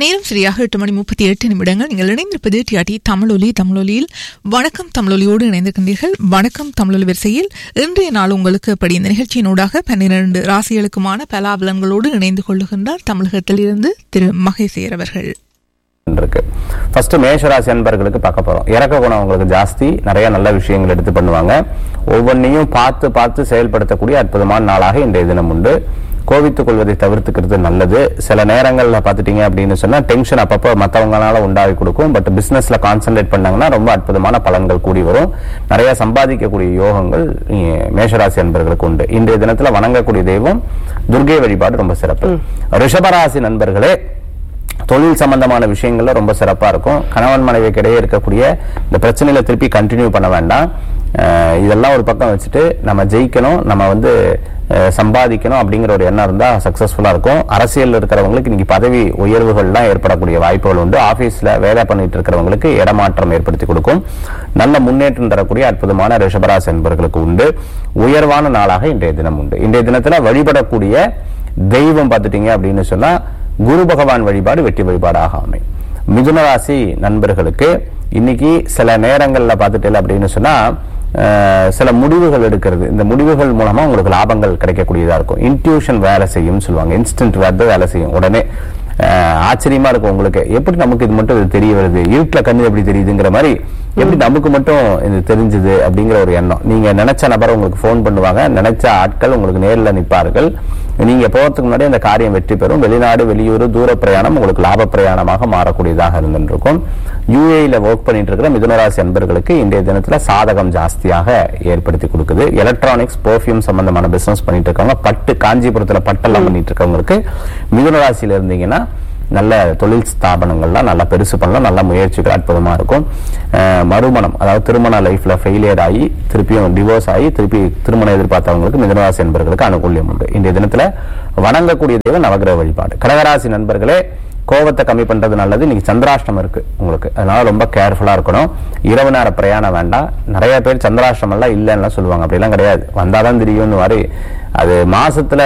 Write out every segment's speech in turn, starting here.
நேரம் சரியாக எட்டு மணி முப்பத்தி எட்டு நிமிடங்கள் நீங்கள் இணைந்திருப்பது டிஆர்டி தமிழொலி தமிழொலியில் வணக்கம் தமிழொலியோடு இணைந்திருக்கின்றீர்கள் வணக்கம் தமிழொலி வரிசையில் இன்றைய நாள் உங்களுக்கு அப்படி இந்த நிகழ்ச்சியினூடாக பன்னிரண்டு ராசிகளுக்குமான பலாபலன்களோடு இணைந்து கொள்ளுகின்றார் தமிழகத்தில் இருந்து திரு மகேசேர் அவர்கள் இருக்கு ஃபர்ஸ்ட் மேஷராசி அன்பர்களுக்கு பார்க்க போறோம் இறக்க குணம் உங்களுக்கு ஜாஸ்தி நிறைய நல்ல விஷயங்கள் எடுத்து பண்ணுவாங்க ஒவ்வொன்றையும் பார்த்து பார்த்து செயல்படுத்தக்கூடிய அற்புதமான நாளாக இன்றைய தினம் உண்டு கோவித்துக் கொள்வதை தவிர்த்துக்கிறது நல்லது சில நேரங்கள்ல பாத்துட்டீங்க அப்படின்னு சொன்னா டென்ஷன் அப்பப்போ மத்தவங்களால உண்டாகி கொடுக்கும் பட் பிசினஸ்ல கான்சென்ட்ரேட் பண்ணாங்கன்னா ரொம்ப அற்புதமான பலன்கள் கூடி வரும் நிறைய சம்பாதிக்கக்கூடிய யோகங்கள் இ- மேஷராசி அன்பர்களுக்கு உண்டு இன்றைய தினத்துல வணங்கக்கூடிய தெய்வம் துர்கை வழிபாடு ரொம்ப சிறப்பு ரிஷபராசி நண்பர்களே தொழில் சம்பந்தமான விஷயங்கள்ல ரொம்ப சிறப்பா இருக்கும் கணவன் மனைவிக்கு இடையே இருக்கக்கூடிய இந்த பிரச்சனையில திருப்பி கண்டினியூ பண்ண வேண்டாம் அஹ் இதெல்லாம் ஒரு பக்கம் வச்சுட்டு நம்ம ஜெயிக்கணும் நம்ம வந்து அஹ், சம்பாதிக்கணும் அப்படிங்கிற ஒரு எண்ணம் இருந்தா சக்சஸ்ஃபுல்லா இருக்கும் அரசியல் இருக்கிறவங்களுக்கு இன்னைக்கு பதவி உயர்வுகள்லாம் ஏற்படக்கூடிய வாய்ப்புகள் உண்டு ஆபீஸ்ல வேலை பண்ணிட்டு இருக்கிறவங்களுக்கு இடமாற்றம் ஏற்படுத்தி கொடுக்கும் நல்ல முன்னேற்றம் தரக்கூடிய அற்புதமான ரிஷபராசி என்பவர்களுக்கு உண்டு உயர்வான நாளாக இன்றைய தினம் உண்டு இன்றைய தினத்துல வழிபடக்கூடிய தெய்வம் பார்த்துட்டீங்க அப்படின்னு சொன்னா குரு பகவான் வழிபாடு வெற்றி வழிபாடாக அமையும் மிதுன ராசி நண்பர்களுக்கு இன்னைக்கு சில நேரங்கள்ல பார்த்துட்டேன் அப்படின்னு சொன்னா அஹ், சில முடிவுகள் எடுக்கிறது இந்த முடிவுகள் மூலமா உங்களுக்கு லாபங்கள் கிடைக்கக்கூடியதா இருக்கும் இன்ட்யூஷன் வேலை செய்யும் சொல்லுவாங்க இன்ஸ்டன்ட் வந்து வேலை செய்யும் உடனே அஹ், ஆச்சரியமா இருக்கும் உங்களுக்கு எப்படி நமக்கு இது மட்டும் இது தெரிய வருது இருட்டுல கண்ணு எப்படி தெரியுதுங்கிற மாதிரி எப்படி நமக்கு மட்டும் இது தெரிஞ்சது அப்படிங்கிற ஒரு எண்ணம் நீங்க நினைச்ச நபர் உங்களுக்கு ஃபோன் பண்ணுவாங்க நினைச்ச ஆட்கள் உங்களுக்கு நேர்ல நிற்பார்கள் நீங்க போறதுக்கு முன்னாடி அந்த காரியம் வெற்றி பெறும் வெளிநாடு வெளியூர் தூர பிரயாணம் உங்களுக்கு லாப பிரயாணமாக மாறக்கூடியதாக இருந்திருக்கும் யூஏல ஒர்க் பண்ணிட்டு இருக்கிற மிதுனராசி அன்பர்களுக்கு இன்றைய தினத்துல சாதகம் ஜாஸ்தியாக ஏற்படுத்தி கொடுக்குது எலக்ட்ரானிக்ஸ் பெர்ஃப்யூம் சம்பந்தமான பிசினஸ் பண்ணிட்டு இருக்காங்க பட்டு காஞ்சிபுரத்துல பட்டெல்லாம் பண்ணிட்டு இருக்கவங்களுக்கு மிதுனராசியில இருந்தீங்கன்னா நல்ல தொழில் ஸ்தாபனங்கள்லாம் நல்லா பெருசு பண்ணலாம் நல்ல முயற்சிகள் அற்புதமா இருக்கும் அஹ் மறுமணம் அதாவது திருமண லைஃப்ல ஃபெயிலியர் ஆகி திருப்பியும் டிவோர்ஸ் ஆகி திருப்பி திருமணம் எதிர்பார்த்தவங்களுக்கு மிதனராசி நண்பர்களுக்கு அனுகூல்யம் உண்டு இன்றைய தினத்துல வணங்கக்கூடிய தெய்வம் நவகிரக வழிபாடு கடகராசி நண்பர்களே கோபத்தை கம்மி பண்றது நல்லது இன்னைக்கு சந்திராஷ்டம் இருக்கு உங்களுக்கு அதனால ரொம்ப கேர்ஃபுல்லா இருக்கணும் இரவு நேர பிரயாணம் வேண்டாம் நிறைய பேர் சந்திராஷ்டம் எல்லாம் இல்லைன்னா சொல்லுவாங்க அப்படிலாம் கிடையாது வந்தாதான் தெரியும்னு மாதிரி அது மாசத்துல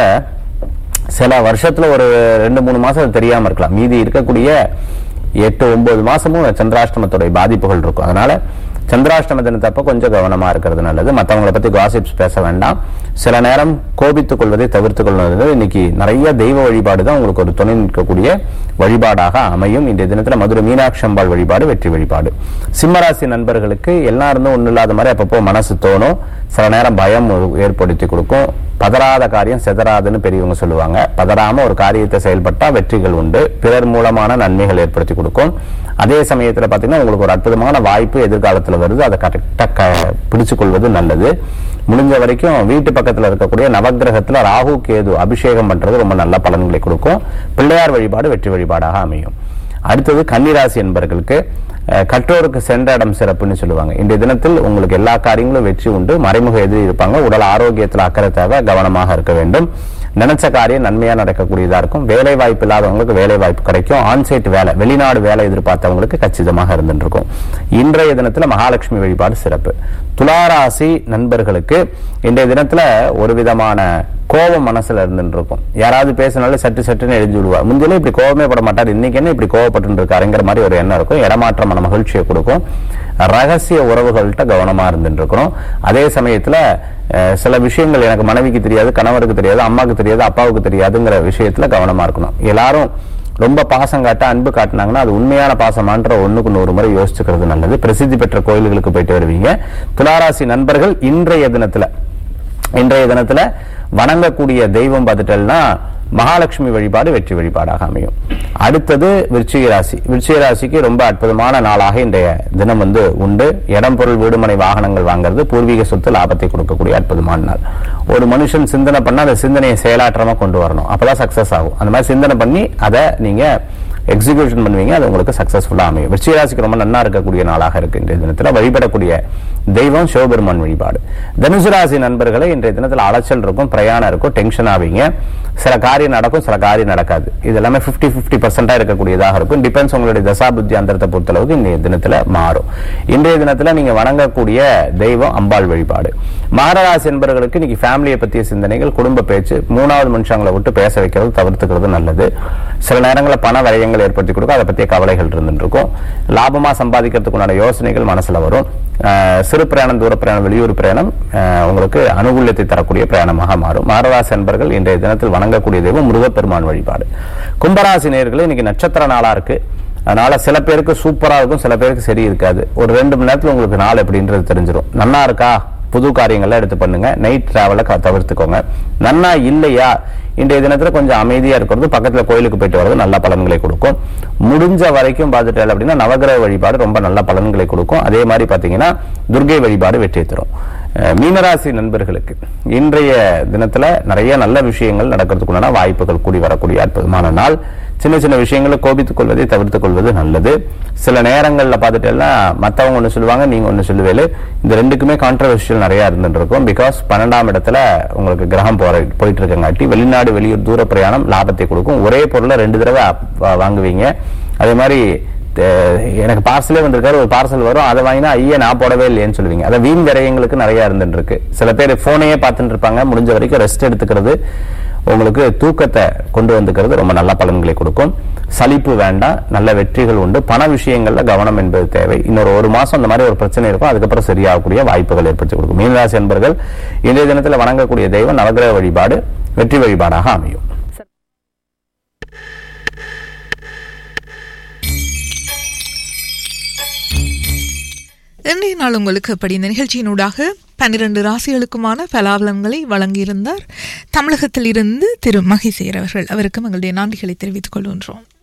சில வருஷத்துல ஒரு ரெண்டு மூணு மாசம் அது தெரியாம இருக்கலாம் மீதி இருக்கக்கூடிய எட்டு ஒன்பது மாசமும் சந்திராஷ்டமத்துடைய பாதிப்புகள் இருக்கும் அதனால சந்திராஷ்டம தினத்தப்ப கொஞ்சம் கவனமா இருக்கிறது நல்லது மத்தவங்களை பத்தி காசிப்ஸ் பேச வேண்டாம் சில நேரம் கோபித்துக் கொள்வதை தவிர்த்துக் கொள்வது இன்னைக்கு நிறைய தெய்வ வழிபாடு தான் உங்களுக்கு ஒரு துணை நிற்கக்கூடிய வழிபாடாக அமையும் இன்றைய தினத்துல மதுரை மீனாட்சி அம்பாள் வழிபாடு வெற்றி வழிபாடு சிம்மராசி நண்பர்களுக்கு எல்லாம் இருந்தும் ஒண்ணு இல்லாத மாதிரி அப்பப்போ மனசு தோணும் சில நேரம் பயம் ஏற்படுத்தி கொடுக்கும் பதறாத காரியம் செதறாதுன்னு பெரியவங்க சொல்லுவாங்க பதறாம ஒரு காரியத்தை செயல்பட்டா வெற்றிகள் உண்டு பிறர் மூலமான நன்மைகள் ஏற்படுத்தி கொடுக்கும் அதே சமயத்துல பாத்தீங்கன்னா உங்களுக்கு ஒரு அற்புதமான வாய்ப்பு எதிர்காலத்துல வருது அதை கரெக்டா பிடிச்சு கொள்வது நல்லது முடிஞ்ச வரைக்கும் வீட்டு பக்கத்துல இருக்கக்கூடிய நவக்கிரகத்துல ராகு கேது அபிஷேகம் பண்றது ரொம்ப நல்ல பலன்களை கொடுக்கும் பிள்ளையார் வழிபாடு வெற்றி வழிபாடாக அமையும் அடுத்தது கன்னிராசி என்பவர்களுக்கு அஹ், கற்றோருக்கு சென்ற இடம் சிறப்புன்னு சொல்லுவாங்க இன்றைய தினத்தில் உங்களுக்கு எல்லா காரியங்களும் வெற்றி உண்டு மறைமுக எதிரி இருப்பாங்க உடல் ஆரோக்கியத்தில் அக்கறை தேவை கவனமாக இருக்க வேண்டும் நினைச்ச காரியம் நன்மையா நடக்கக்கூடியதா இருக்கும் வேலை வாய்ப்பு இல்லாதவங்களுக்கு வேலை வாய்ப்பு கிடைக்கும் ஆன்சைட் வேலை வெளிநாடு வேலை எதிர்பார்த்தவங்களுக்கு கச்சிதமாக இருந்துட்டு இருக்கும் இன்றைய தினத்துல மகாலட்சுமி வழிபாடு சிறப்பு துளாராசி நண்பர்களுக்கு இன்றைய தினத்துல ஒரு விதமான கோபம் மனசுல இருந்துட்டு இருக்கும் யாராவது பேசினாலும் சட்டு சட்டுன்னு எழுதி விடுவார் முந்தில இப்படி கோபமே பட மாட்டார் இன்னைக்கு என்ன இப்படி கோவப்பட்டு இருக்காருங்கிற மாதிரி ஒரு எண்ணம் இருக்கும் இடமாற்றம் மன மகிழ்ச்சியை கொடுக்கும் ரகசிய உறவுகள்கிட்ட கவனமா இருந்துட்டு இருக்கணும் அதே சமயத்துல அஹ், சில விஷயங்கள் எனக்கு மனைவிக்கு தெரியாது கணவருக்கு தெரியாது அம்மாவுக்கு தெரியாது அப்பாவுக்கு தெரியாதுங்கிற விஷயத்துல கவனமா இருக்கணும் எல்லாரும் ரொம்ப பாசம் காட்ட அன்பு காட்டினாங்கன்னா அது உண்மையான பாசமான்ற ஒண்ணுக்கு நூறு முறை யோசிச்சுக்கிறது நல்லது பிரசித்தி பெற்ற கோயில்களுக்கு போயிட்டு வருவீங்க துளாராசி நண்பர்கள் இன்றைய தினத்துல இன்றைய தினத்துல வணங்கக்கூடிய தெய்வம் பார்த்துட்டேன்னா மகாலட்சுமி வழிபாடு வெற்றி வழிபாடாக அமையும் அடுத்தது விருச்சிக ராசி விருச்சிக ராசிக்கு ரொம்ப அற்புதமான நாளாக இன்றைய தினம் வந்து உண்டு இடம் பொருள் வீடுமனை வாகனங்கள் வாங்குறது பூர்வீக சொத்து லாபத்தை கொடுக்கக்கூடிய அற்புதமான நாள் ஒரு மனுஷன் சிந்தனை பண்ணா அந்த சிந்தனையை செயலாற்றமா கொண்டு வரணும் அப்பதான் சக்சஸ் ஆகும் அந்த மாதிரி சிந்தனை பண்ணி அதை நீங்க எக்ஸிகியூஷன் பண்ணுவீங்க அது உங்களுக்கு சக்சஸ்ஃபுல்லா அமையும் விருச்சிக ராசிக்கு ரொம்ப நன்னா இருக்கக்கூடிய நாளாக இருக்கு இன்றைய தினத்துல வழிபடக்கூடிய தெய்வம் சிவபெருமான் வழிபாடு தனுசு ராசி நண்பர்களை இன்றைய தினத்துல அலைச்சல் இருக்கும் பிரயாணம் இருக்கும் டென்ஷன் ஆவீங்க சில காரியம் நடக்கும் சில காரியம் நடக்காது இது எல்லாமே 50 50% பர்சன்டா இருக்கக்கூடியதாக இருக்கும் டிபெண்ட்ஸ் உங்களுடைய தசா புத்தி அந்தரத்தை பொறுத்தளவுக்கு இன்றைய தினத்துல மாறும் இன்றைய தினத்துல நீங்க வணங்கக்கூடிய தெய்வம் அம்பாள் வழிபாடு மகராசி என்பவர்களுக்கு இன்னைக்கு ஃபேமிலியை பற்றிய சிந்தனைகள் குடும்ப பேச்சு மூணாவது மனுஷங்களை விட்டு பேச வைக்கிறது தவிர்த்துக்கிறது நல்லது சில நேரங்களில் பண விரயங்கள் ஏற்படுத்தி கொடுக்கும் அதை பற்றிய கவலைகள் இருந்துட்டு இருக்கும் லாபமா சம்பாதிக்கிறதுக்குண்டான யோசனைகள் மனசுல வரும் அஹ், சிறு பிரயாணம் தூர பிரயாணம் வெளியூர் பிரயாணம் அஹ், உங்களுக்கு அனுகூல்யத்தை தரக்கூடிய பிரயாணமாக மாறும் மாரராசி அன்பர்கள் இன்றைய தினத்தில் வணங்கக்கூடிய தெய்வம் முருகப்பெருமான் வழிபாடு கும்பராசி நேயர்களே இன்னைக்கு நட்சத்திர நாளா இருக்கு அதனால சில பேருக்கு சூப்பரா இருக்கும் சில பேருக்கு சரி இருக்காது ஒரு ரெண்டு மணி நேரத்துல உங்களுக்கு நாள் எப்படின்றது தெரிஞ்சிடும் நன்னா இருக்கா புது காரியங்கள்லாம் எடுத்து பண்ணுங்க நைட் டிராவலை தவிர்த்துக்கோங்க நன்னா இல்லையா இன்றைய தினத்துல கொஞ்சம் அமைதியா இருக்கிறது பக்கத்துல கோயிலுக்கு போயிட்டு வர்றது நல்ல பலன்களை கொடுக்கும் முடிஞ்ச வரைக்கும் பார்த்துட்டால் அப்படின்னா நவகிரக வழிபாடு ரொம்ப நல்ல பலன்களை கொடுக்கும் அதே மாதிரி பாத்தீங்கன்னா துர்கை வழிபாடு வெற்றி தரும் அஹ் மீனராசி நண்பர்களுக்கு இன்றைய தினத்துல நிறைய நல்ல விஷயங்கள் நடக்கிறதுக்குண்டான வாய்ப்புகள் கூடி வரக்கூடிய அற்புதமான நாள் சின்ன சின்ன விஷயங்களை கோபித்துக் கொள்வதை தவிர்த்துக் கொள்வது நல்லது சில நேரங்கள்ல பார்த்துட்டேன்னா மத்தவங்க ஒண்ணு சொல்லுவாங்க நீங்க ஒண்ணு சொல்லுவேலு இந்த ரெண்டுக்குமே கான்ட்ரவர்ஷியல் நிறைய இருந்துட்டு இருக்கும் பிகாஸ் பன்னெண்டாம் இடத்துல உங்களுக்கு கிரகம் போற போயிட்டு இருக்கங்காட்டி வெளிநாடு வெளியூர் தூர பிரயாணம் லாபத்தை கொடுக்கும் ஒரே பொருளை ரெண்டு தடவை வா- வாங்குவீங்க அதே மாதிரி அஹ், எனக்கு பார்சலே வந்திருக்காரு ஒரு பார்சல் வரும் அதை வாங்கினா ஐயா நான் போடவே இல்லையேன்னு சொல்லுவீங்க அதை வீண் விரயங்களுக்கு நிறைய இருந்துட்டு இருக்கு சில பேர் போனையே பார்த்துட்டு இருப்பாங்க முடிஞ்ச வரைக்கும் ரெஸ்ட் எடுத்துக்கிறது உங்களுக்கு தூக்கத்தை கொண்டு வந்துக்கிறது ரொம்ப நல்ல பலன்களை கொடுக்கும் சலிப்பு வேண்டாம் நல்ல வெற்றிகள் உண்டு பண விஷயங்கள்ல கவனம் என்பது தேவை இன்னொரு ஒரு மாசம் அந்த மாதிரி ஒரு பிரச்சனை இருக்கும் அதுக்கப்புறம் சரியாகக்கூடிய வாய்ப்புகள் ஏற்படுத்தி கொடுக்கும் மீனராசி என்பர்கள் இன்றைய தினத்தில் வணங்கக்கூடிய தெய்வம் நவகிரக வழிபாடு வெற்றி வழிபாடாக அமையும் இன்றைய நாள் உங்களுக்கு அப்படி இந்த நிகழ்ச்சியினூடாக பன்னிரண்டு ராசிகளுக்குமான பலாபலன்களை வழங்கியிருந்தார் தமிழகத்தில் இருந்து திரு மகிசேர் அவர்கள் அவருக்கும் எங்களுடைய நன்றிகளை தெரிவித்துக் கொள்கின்றோம்